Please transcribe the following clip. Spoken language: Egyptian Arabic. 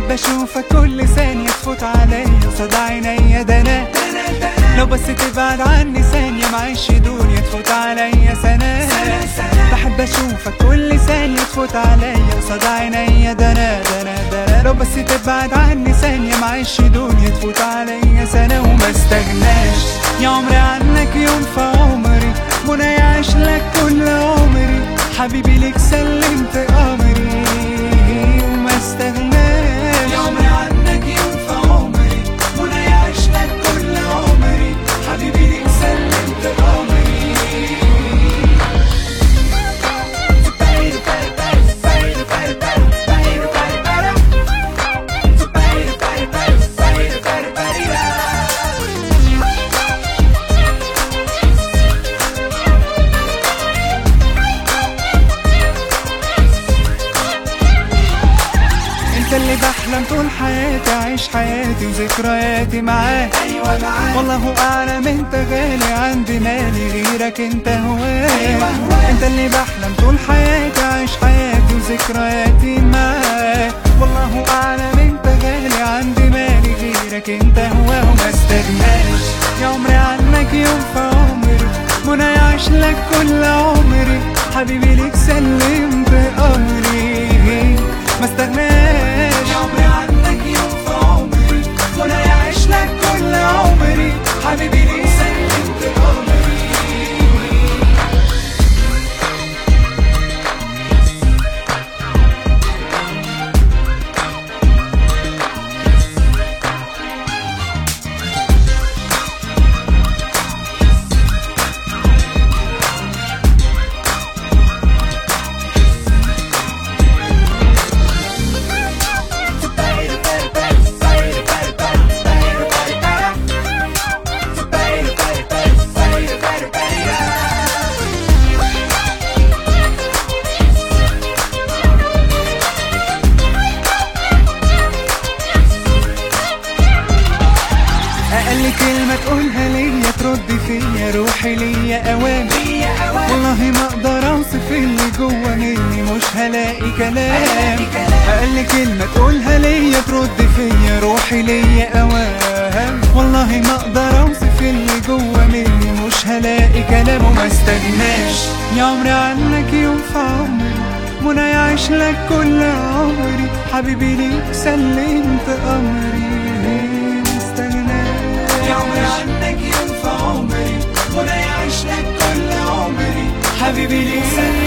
بحب اشوفك كل ثانية تفوت عليا قصاد عينيا ده انا لو بس تبعد عني ثانية معيش دنيا تفوت عليا سنة بحب اشوفك كل ثانية تفوت عليا قصاد عينيا ده انا ده انا ده انا لو بس تبعد عني ثانية معيش دنيا تفوت عليا سنة وما استغناش يا عمري عنك يوم في عمري منى يعيش لك كل عمري حبيبي ليك سلمت امري وما استغناش يا عمري عنك يوم في عمري منى يعيش لك كل عمري حبيبي ليك سلمت امري انت اللي بحلم طول حياتي اعيش حياتي وذكرياتي معاك ايوه معاك والله اعلم انت غالي عندي مالي غيرك انت هواك أيوة انت اللي بحلم طول حياتي اعيش حياتي وذكرياتي معاك والله اعلم انت غالي عندي مالي غيرك انت هواه وما استغناش يا عمري عنك يوم في عمري منى يعيش لك كل عمري حبيبي ليك سلمت امري ما استغناش يا عمري عنك يوم في عمري وانا يعيش لك كل عمري حبيبي ليه سلمت امري اقل كلمة تقولها ليا ترد فيا روحي ليا اوام والله ما اقدر اوصف اللي جوا مني مش هلاقي كلام اقل كلمة تقولها ليا ترد فيا روحي ليا اوام والله ما اقدر اوصف اللي جوا مني مش هلاقي كلام وما استغناش يا عمري عنك يوم في عمري منى يعيش لك كل عمري حبيبي ليك سلمت امري استغناش يا عمري عنك يوم في عمري منى يعيش لك كل عمري حبيبي ليك سلمت